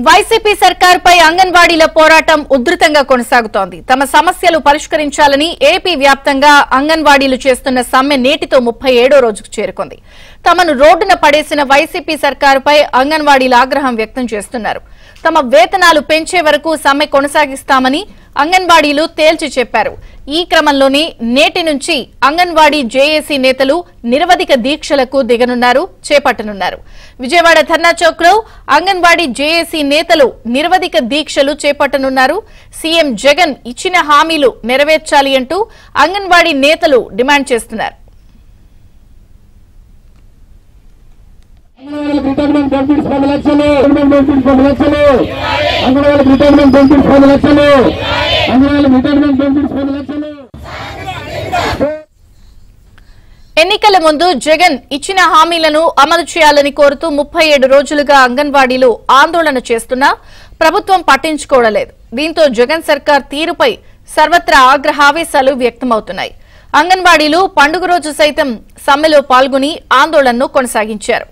YCP సర్కార్పై అంగన్వాడీల పోరాటం ఉధృతంగా కొనసాగుతోంది తమ సమస్యలు పరిష్కరించాలని ఏపీ వ్యాప్తంగా అంగన్వాడీలు చేస్తున్న సమ్మె నేటితో ముప్పై ఏడో రోజుకు చేరుకుంది తమను రోడ్డున పడేసిన వైసీపీ సర్కారుపై అంగన్వాడీలు ఆగ్రహం వ్యక్తం చేస్తున్నారు తమ వేతనాలు పెంచే వరకు సమ్మె కొనసాగిస్తామని అంగన్వాడీలు తేల్చి చెప్పారు ఈ క్రమంలోనే నేటి నుంచి అంగన్వాడీ జేఏసీ నేతలు నిరవధిక దీక్షలకు దిగనున్నారు చేపట్టనున్నారు విజయవాడ ధర్నా చౌక్ లో అంగన్వాడీ జేఏసీ నేతలు నిరవధిక దీక్షలు చేపట్టనున్నారు సీఎం జగన్ ఇచ్చిన హామీలు నెరవేర్చాలి అంటూ అంగన్వాడీ నేతలు డిమాండ్ చేస్తున్నారు అంగన్వాడీలకు రిటైర్మెంట్ బెనిఫిట్స్ పది లక్షలు రిటైర్మెంట్ బెనిఫిట్స్ పది లక్షలు అంగన్వాడీలకు రిటైర్మెంట్ బెనిఫిట్స్ పది లక్షలు అంగన్వాడీలకు రిటైర్మెంట్ బెనిఫిట్స్ పది లక్షలు ఎన్నికల ముందు జగన్ ఇచ్చిన హామీలను అమలు చేయాలని కోరుతూ ముప్పై ఏడు రోజులుగా అంగన్వాడీలు ఆందోళన చేస్తున్నా ప్రభుత్వం పట్టించుకోవడలేదు దీంతో జగన్ సర్కార్ తీరుపై సర్వత్రా ఆగ్రహావేశాలు వ్యక్తమవుతున్నాయి అంగన్వాడీలు పండుగ రోజు సైతం సమ్మెలో పాల్గొని ఆందోళనను కొనసాగించారు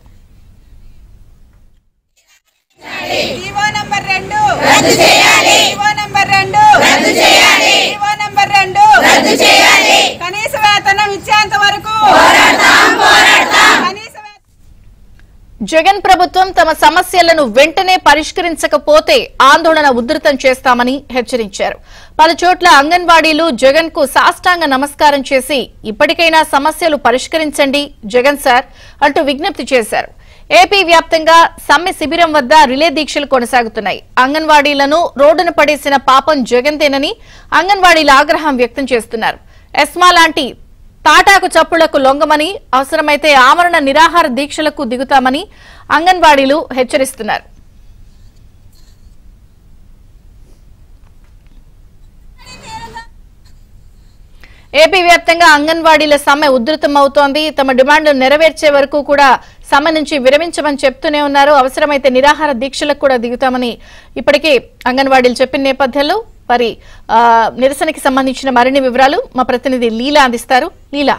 జీవో నంబర్ రెండు రద్దు చేయాలి జీవో నంబర్ రెండు రద్దు చేయాలి జీవో నంబర్ రెండు రద్దు చేయాలి కనీస వేతనం ఇచ్చేంత వరకు పోరాడతాం పోరాడతాం కనీస వేతనం జగన్ ప్రభుత్వం తమ సమస్యలను వెంటనే పరిష్కరించకపోతే ఆందోళన ఉధృతం చేస్తామని హెచ్చరించారు పలు చోట్ల అంగన్వాడీలు జగన్ కు సాష్టాంగ నమస్కారం చేసి ఇప్పటికైనా సమస్యలు పరిష్కరించండి జగన్ సార్ అంటూ విజ్ఞప్తి చేశారు ఏపీ వ్యాప్తంగా సమ్మె శిబిరం వద్ద రిలే దీక్షలు కొనసాగుతున్నాయి అంగన్వాడీలను రోడ్డున పడేసిన పాపం జగన్దేనని అంగన్వాడీలు ఆగ్రహం వ్యక్తం చేస్తున్నారు ఎస్మా లాంటి తాటాకు చప్పుళ్లకు లొంగమని అవసరమైతే ఆమరణ నిరాహార దీక్షలకు దిగుతామని అంగన్వాడీలు హెచ్చరిస్తున్నారు ఏపీ వ్యాప్తంగా అంగన్వాడీల సమ్మె ఉధృతమవుతోంది తమ డిమాండ్లు నెరవేర్చే వరకు కూడా సమ్మె నుంచి విరమించమని చెప్తూనే ఉన్నారు అవసరమైతే నిరాహార దీక్షలకు కూడా దిగుతామని ఇప్పటికే అంగన్వాడీలు చెప్పిన నేపథ్యంలో మరి ఆ, నిరసనకి సంబంధించిన మరిన్ని వివరాలు మా ప్రతినిధి లీలా అందిస్తారు లీలా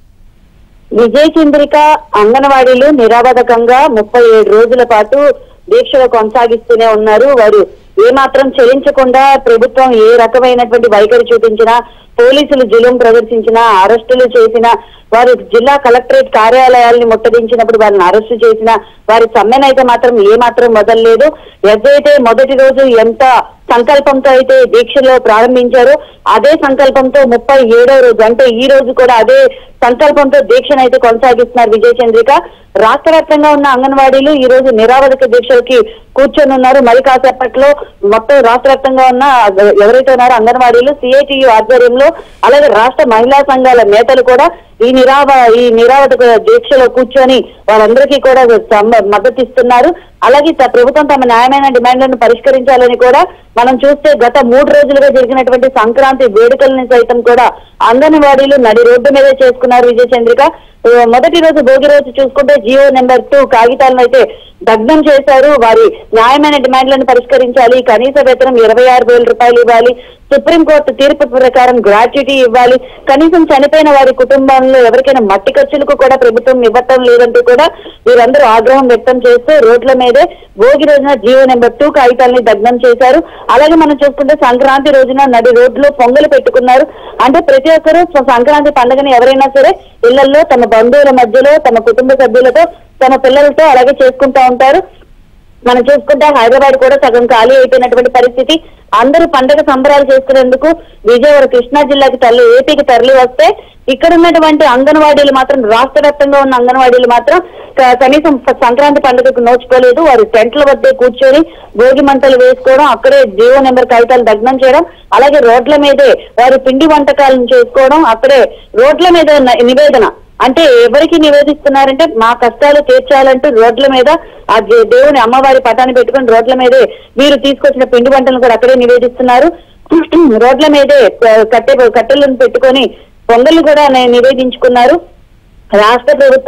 విజయ చంద్రిక అంగన్వాడీలు నిరాబధకంగా ముప్పై ఏడు రోజుల పాటు దీక్షలు కొనసాగిస్తూనే ఉన్నారు వారు ఏమాత్రం చెల్లించకుండా ప్రభుత్వం ఏ రకమైనటువంటి వైఖరి చూపించినా పోలీసులు జులుం ప్రదర్శించినా అరెస్టులు చేసినా వారు జిల్లా కలెక్టరేట్ కార్యాలయాల్ని ముట్టడించినప్పుడు వారిని అరెస్టు చేసినా వారి సమ్మెనైతే మాత్రం ఏ మాత్రం వదలలేదు ఎదైతే మొదటి రోజు ఎంత సంకల్పంతో అయితే దీక్షలో ప్రారంభించారో అదే సంకల్పంతో ముప్పై ఏడో రోజు అంటే ఈ రోజు కూడా అదే సంకల్పంతో దీక్షను అయితే కొనసాగిస్తున్నారు విజయ చంద్రిక రాష్ట్ర వ్యాప్తంగా ఉన్న అంగన్వాడీలు ఈ రోజు నిరావధిక దీక్షలకి కూర్చొని ఉన్నారు మరి కాసేపట్లో మొత్తం రాష్ట్ర వ్యాప్తంగా ఉన్న ఎవరైతే ఉన్నారో అంగన్వాడీలు సిఐటియు ఆధ్వర్యంలో అలాగే రాష్ట్ర మహిళా సంఘాల నేతలు కూడా ఈ నిరావ ఈ నిరావధిక దీక్షలో కూర్చొని వాళ్ళందరికీ కూడా సమ్మ- మద్దతు ఇస్తున్నారు అలాగే త- ప్రభుత్వం తమ న్యాయమైన డిమాండ్లను పరిష్కరించాలని కూడా మనం చూస్తే గత మూడు రోజులుగా జరిగినటువంటి సంక్రాంతి వేడుకల్ని సైతం కూడా అంగన్వాడీలు నడి రోడ్డు మీదే చేసుకున్నారు విజయ చంద్రిక ఆ, మొదటి రోజు భోగి రోజు చూసుకుంటే జియో నెంబర్ టూ కాగితాలను అయితే దగ్ధం చేశారు వారి న్యాయమైన డిమాండ్లను పరిష్కరించాలి కనీస వేతనం ఇరవై ఆరు వేల రూపాయలు ఇవ్వాలి సుప్రీంకోర్టు తీర్పు ప్రకారం గ్రాట్యుటీ ఇవ్వాలి కనీసం చనిపోయిన వారి కుటుంబంలో ఎవరికైనా మట్టి ఖర్చులకు కూడా ప్రభుత్వం ఇవ్వటం లేదంటూ కూడా వీరందరూ ఆగ్రహం వ్యక్తం చేస్తూ రోడ్ల మీదే భోగి రోజున జియో నెంబర్ టూ కాగితాలని దగ్ధం చేశారు అలాగే మనం చూసుకుంటే సంక్రాంతి రోజున నడి రోడ్లో పొంగలు పెట్టుకున్నారు అంటే ప్రతి ఒక్కరూ స- సంక్రాంతి పండుగని ఎవరైనా సరే ఇళ్లలో తమ బంధువుల మధ్యలో తమ కుటుంబ సభ్యులతో తమ పిల్లలతో అలాగే చేసుకుంటా ఉంటారు మనం చూసుకుంటే హైదరాబాద్ కూడా సగం ఖాళీ అయిపోయినటువంటి పరిస్థితి అందరూ పండగ సంబరాలు చేసుకునేందుకు విజయవాడ కృష్ణా జిల్లాకి తరలి ఏపీకి తరలి వస్తే ఇక్కడ ఉన్నటువంటి అంగన్వాడీలు మాత్రం రాష్ట్ర వ్యాప్తంగా ఉన్న అంగన్వాడీలు మాత్రం క- కనీసం స- సంక్రాంతి పండుగకు నోచుకోలేదు వారు టెంట్ల వద్దే కూర్చొని భోగి మంటలు వేసుకోవడం అక్కడే జీవో నెంబర్ కాగితాలు దగ్నం చేయడం అలాగే రోడ్ల మీదే వారు పిండి వంటకాలను చేసుకోవడం అక్కడే రోడ్ల మీద న- నివేదన అంటే ఎవరికి నివేదిస్తున్నారంటే మా కష్టాలు తీర్చాలంటూ రోడ్ల మీద ఆ దే- దేవుని అమ్మవారి పటాన్ని పెట్టుకుని రోడ్ల మీదే వీరు తీసుకొచ్చిన పిండి వంటలను కూడా అక్కడే నివేదిస్తున్నారు రోడ్ల మీదే ఆ, కట్టె కట్టెలను పెట్టుకొని పొంగల్ని కూడా ని- నివేదించుకున్నారు రాష్ట్ర ప్రభుత్వం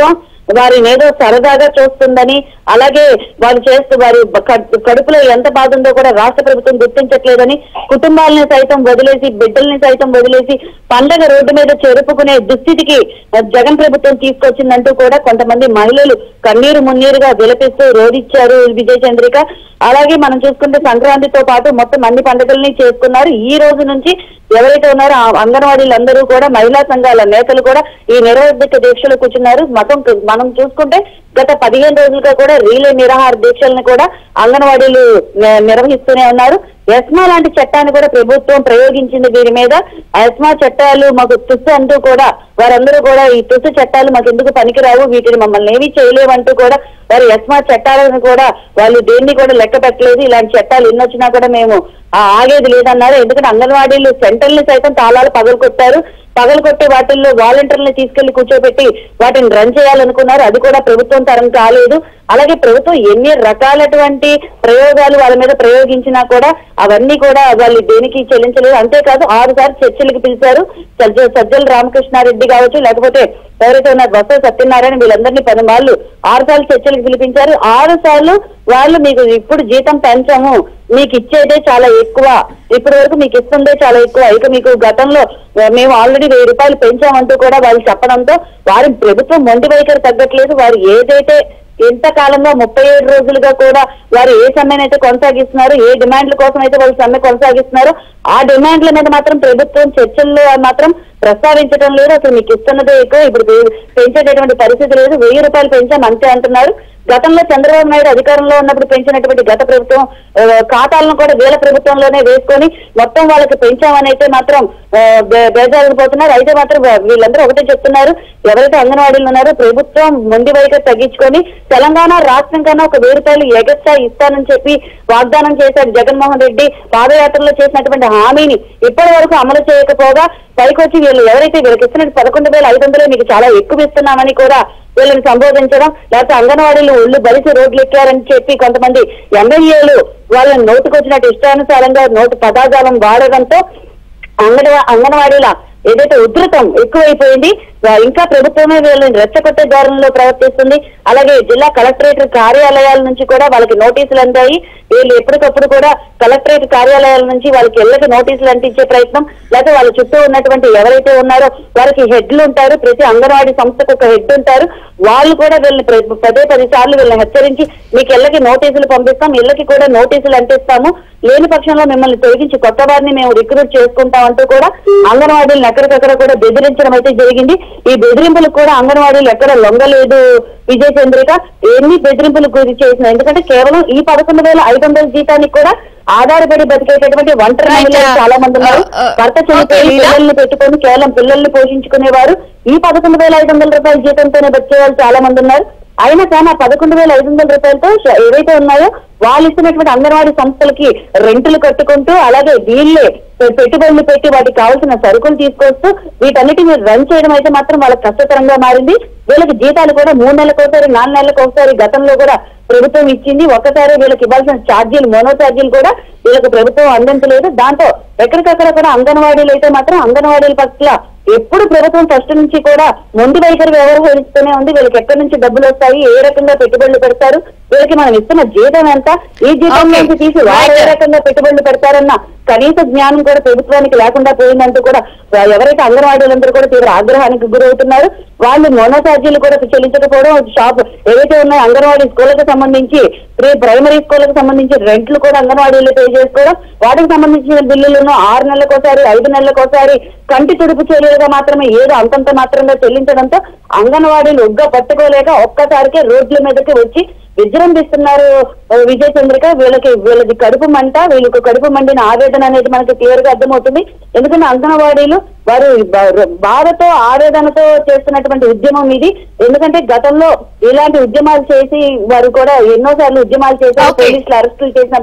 వారిని ఏదో సరదాగా చూస్తుందని అలాగే వారు చేస్తూ వారి కడు- కడుపులో ఎంత బాధ ఉందో కూడా రాష్ట్ర ప్రభుత్వం గుర్తించట్లేదని కుటుంబాలని సైతం వదిలేసి బిడ్డల్ని సైతం వదిలేసి పండగ రోడ్డు మీద చెరుపుకునే దుస్థితికి జగన్ ప్రభుత్వం తీసుకొచ్చిందంటూ కూడా కొంతమంది మహిళలు కన్నీరు మున్నీరుగా విలపిస్తూ రోధిచ్చారు విజయ్ చంద్రిక అలాగే మనం చూసుకుంటే సంక్రాంతితో పాటు మొత్తం అన్ని పండుగల్ని చేసుకున్నారు ఈ రోజు నుంచి ఎవరైతే ఉన్నారో ఆ అంగన్వాడీలు అందరూ కూడా మహిళా సంఘాల నేతలు కూడా ఈ నిరవధిక దీక్షలు కూర్చున్నారు మతం మనం చూసుకుంటే గత పదిహేను రోజులుగా కూడా రీలే నిరాహార దీక్షలను కూడా అంగన్వాడీలు ని- నిర్వహిస్తూనే ఉన్నారు ఎస్మా లాంటి చట్టాన్ని కూడా ప్రభుత్వం ప్రయోగించింది దీని మీద ఆ ఎస్మా చట్టాలు మాకు తుస్సు అంటూ కూడా వారందరూ కూడా ఈ తుస్సు చట్టాలు మాకు ఎందుకు పనికిరావు వీటిని మమ్మల్ని ఏమీ చేయలేవంటూ కూడా వారు ఎస్మా చట్టాలను కూడా వాళ్ళు దేన్ని కూడా లెక్క పెట్టలేదు ఇలాంటి చట్టాలు ఎన్ని వచ్చినా కూడా మేము ఆ, ఆగేది లేదన్నారు ఎందుకంటే అంగన్వాడీలు సెంటర్ని సైతం తాళాలు పగలు కొట్టారు పగలు కొట్టే వాటిల్లో వాలంటీర్లను తీసుకెళ్లి కూర్చోబెట్టి వాటిని రన్ చేయాలనుకున్నారు అది కూడా ప్రభుత్వం తరం కాలేదు అలాగే ప్రభుత్వం ఎన్ని రకాలటువంటి ప్రయోగాలు వాళ్ళ మీద ప్రయోగించినా కూడా అవన్నీ కూడా వాళ్ళు దేనికి చెల్లించలేదు అంతేకాదు ఆరు సార్లు చర్చలకు పిలిచారు సజ్జ సజ్జల రామకృష్ణారెడ్డి కావచ్చు లేకపోతే ఎవరైతే ఉన్నారు బొత్స సత్యనారాయణ వీళ్ళందరినీ పది వాళ్ళు ఆరు సార్లు చర్చలకు పిలిపించారు ఆరు సార్లు వాళ్ళు మీకు ఇప్పుడు జీతం పెంచము మీకు ఇచ్చేదే చాలా ఎక్కువ ఇప్పటి వరకు మీకు ఇస్తుందే చాలా ఎక్కువ ఇక మీకు గతంలో ఆ, మేము ఆల్రెడీ వెయ్యి రూపాయలు పెంచామంటూ కూడా వాళ్ళు చెప్పడంతో వారి ప్రభుత్వం మొండి వైఖరి తగ్గట్లేదు వారు ఏదైతే ఇంతకాలంగా ముప్పై ఏడు రోజులుగా కూడా వారు ఏ సమ్మెను అయితే కొనసాగిస్తున్నారు ఏ డిమాండ్ల కోసం అయితే వాళ్ళు సమ్మె కొనసాగిస్తున్నారో ఆ డిమాండ్ల మీద మాత్రం ప్రభుత్వం చర్చల్లో మాత్రం ప్రస్తావించడం లేదు అసలు మీకు ఇస్తున్నదే ఎక్కువ ఇప్పుడు పె- పెంచేటటువంటి పరిస్థితి లేదు వెయ్యి రూపాయలు పెంచాం అంతే అంటున్నారు గతంలో చంద్రబాబు నాయుడు అధికారంలో ఉన్నప్పుడు పెంచినటువంటి గత ప్రభుత్వం ఆ, ఖాతాలను కూడా వీళ్ళ ప్రభుత్వంలోనే వేసుకొని మొత్తం వాళ్ళకి పెంచామని అయితే మాత్రం ఆ, బే- బేజారిపోతున్నారు అయితే మాత్రం వా- వీళ్ళందరూ ఒకటే చెప్తున్నారు ఎవరైతే అంగన్వాడీలు ఉన్నారో ప్రభుత్వం మొండి వైఖరి తగ్గించుకొని తెలంగాణ రాష్ట్రం కన్నా ఒక వెయ్యి రూపాయలు ఎగస్ట్రా ఇస్తానని చెప్పి వాగ్దానం చేశాడు జగన్మోహన్ రెడ్డి పాదయాత్రలో చేసినటువంటి హామీని ఇప్పటి వరకు అమలు చేయకపోగా పైకొచ్చి వీళ్ళు ఎవరైతే వీళ్ళకి ఇస్తున్నట్టు పదకొండు వేల ఐదు వందలు మీకు చాలా ఎక్కువ ఇస్తున్నామని కూడా వీళ్ళని సంబోధించడం లేకపోతే అంగన్వాడీలు ఒళ్ళు బలిసి రోడ్లు ఎక్కారని చెప్పి కొంతమంది ఎమ్మెల్యేలు వాళ్ళని నోటుకొచ్చినట్టు ఇష్టానుసారంగా నోటు పదాజాలం వాడడంతో అంగన్వా అంగన్వాడీల ఏదైతే ఉధృతం ఎక్కువైపోయింది వా- ఇంకా ప్రభుత్వమే వీళ్ళని రెచ్చగొట్టే ధోరణిలో ప్రవర్తిస్తుంది అలాగే జిల్లా కలెక్టరేట్ కార్యాలయాల నుంచి కూడా వాళ్ళకి నోటీసులు అందాయి వీళ్ళు ఎప్పటికప్పుడు కూడా కలెక్టరేట్ కార్యాలయాల నుంచి వాళ్ళకి ఇళ్ళకి నోటీసులు అంటించే ప్రయత్నం లేకపోతే వాళ్ళ చుట్టూ ఉన్నటువంటి ఎవరైతే ఉన్నారో వారికి హెడ్లు ఉంటారు ప్రతి అంగన్వాడీ సంస్థకు ఒక హెడ్ ఉంటారు వాళ్ళు కూడా వీళ్ళని ప్ర- పదే పది సార్లు వీళ్ళని హెచ్చరించి మీకు ఇళ్ళకి నోటీసులు పంపిస్తాం ఇళ్ళకి కూడా నోటీసులు అంటిస్తాము లేని పక్షంలో మిమ్మల్ని తొలగించి కొత్త వారిని మేము రిక్రూట్ చేసుకుంటాం అంటూ కూడా అంగన్వాడీలను ఎక్కడికక్కడ కూడా బెదిరించడం అయితే జరిగింది ఈ బెదిరింపులకు కూడా అంగన్వాడీలు ఎక్కడ లొంగలేదు విజయ్ చంద్రిక ఎన్ని బెదిరింపులు గురి చేసిన ఎందుకంటే కేవలం ఈ పదకొండు వేల ఐదు వందల జీతానికి కూడా ఆధారపడి బతికేటటువంటి ఒంటరి Right. మహిళలు చాలా మంది ఉన్నారు Uh, uh, భర్త చనిపోయి okay, Leela. పిల్లల్ని పెట్టుకొని కేవలం పిల్లల్ని పోషించుకునేవారు ఈ పదకొండు వేల ఐదు వందల రూపాయల జీతంతోనే బతికే వాళ్ళు చాలా మంది ఉన్నారు అయినా కానీ ఆ పదకొండు వేల ఐదు వందల రూపాయలతో ష- ఏవైతే ఉన్నాయో వాళ్ళు ఇస్తున్నటువంటి అంగన్వాడీ సంస్థలకి రెంటులు కట్టుకుంటూ అలాగే వీళ్ళే పె- పెట్టుబడులు పెట్టి వాటికి కావాల్సిన సరుకులు తీసుకొస్తూ వీటన్నిటిని రన్ చేయడం అయితే మాత్రం వాళ్ళకి కష్టతరంగా మారింది వీళ్ళకి జీతాలు కూడా మూడు నెలలకు ఒకసారి నాలుగు నెలలకు ఒకసారి గతంలో కూడా ప్రభుత్వం ఇచ్చింది ఒక్కసారి వీళ్ళకి ఇవ్వాల్సిన ఛార్జీలు మోనో ఛార్జీలు కూడా వీళ్ళకి ప్రభుత్వం అందించలేదు దాంతో ఎక్కడికక్కడ కూడా అంగన్వాడీలు అయితే మాత్రం అంగన్వాడీల పట్ల ఎప్పుడు ప్రభుత్వం ఫస్ట్ నుంచి కూడా మొండి వైఖరి వ్యవహరిస్తూనే ఉంది వీళ్ళకి ఎక్కడి నుంచి డబ్బులు వస్తాయి ఏ రకంగా పెట్టుబడులు పెడతారు వీళ్ళకి మనం ఇస్తున్న జీతం ఎంత ఈ జీతం Okay. నుంచి తీసి వాళ్ళు ఏ Right. రకంగా పెట్టుబడులు పెడతారన్న కనీస జ్ఞానం కూడా ప్రభుత్వానికి లేకుండా పోయిందంటూ కూడా ఎవరైతే అంగన్వాడీలందరూ కూడా తీవ్ర ఆగ్రహానికి గురవుతున్నారు వాళ్ళు మోనో ఛార్జీలు కూడా చెల్లించకపోవడం షాప్ ఏవైతే ఉన్నాయో అంగన్వాడీ స్కూళ్ళకి సంబంధించి ప్రీ ప్రైమరీ స్కూళ్ళకి సంబంధించి రెంట్లు కూడా అంగన్వాడీలు పే చేసుకోవడం వాటికి సంబంధించిన బిల్లులను ఆరు నెలలకు ఒకసారి ఐదు నెలలకు ఒకసారి కంటి తుడుపు చర్యలుగా మాత్రమే ఏదో అంతంత మాత్రంగా చెల్లించడంతో అంగన్వాడీలు ఉగ్గ పట్టుకోలేక ఒక్కసారికే రోడ్ల మీదకి వచ్చి విజృంభిస్తున్నారు ఆ, విజయ్ చంద్రిక వీళ్ళకి వీళ్ళది కడుపు మంట వీళ్ళకి కడుపు మండిన ఆవేదన అనేది మనకి క్లియర్ గా అర్థమవుతుంది ఎందుకంటే అంగన్వాడీలు వారు బా- బాధతో ఆవేదనతో చేస్తున్నటువంటి ఉద్యమం ఇది ఎందుకంటే గతంలో ఇలాంటి ఉద్యమాలు చేసి వారు కూడా ఎన్నో సార్లు ఉద్యమాలు చేశారు Okay. పోలీసులు అరెస్టులు చేసినప్పటికీ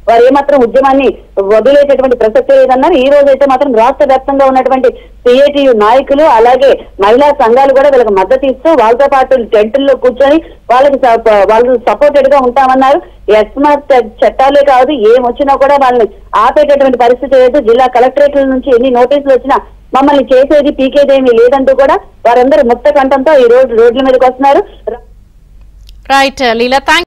వారు ఏమాత్రం ఉద్యమాన్ని వదిలేసేటువంటి ప్రసక్తి లేదన్నారు ఈ రోజు అయితే మాత్రం రాష్ట్ర వ్యాప్తంగా ఉన్నటువంటి సిఐటియు నాయకులు అలాగే మహిళా సంఘాలు కూడా వీళ్ళకి మద్దతు ఇస్తూ వాళ్ళతో పాటు టెంటుల్లో కూర్చొని వాళ్ళకి సప- వాళ్ళు సపోర్టెడ్ గా ఉంటామన్నారు ఎస్మార్ట్ చట్టాలే కాదు ఏం వచ్చినా కూడా వాళ్ళని ఆపేటటువంటి పరిస్థితి లేదు జిల్లా కలెక్టరేట్ల నుంచి ఎన్ని నోటీసులు వచ్చినా మమ్మల్ని చేసేది పీకేది ఏమీ లేదంటూ కూడా వారందరూ ముక్త కంఠంతో ఈ రోజు రోడ్ల మీదకి వస్తున్నారు రైట్ లీలా థ్యాంక్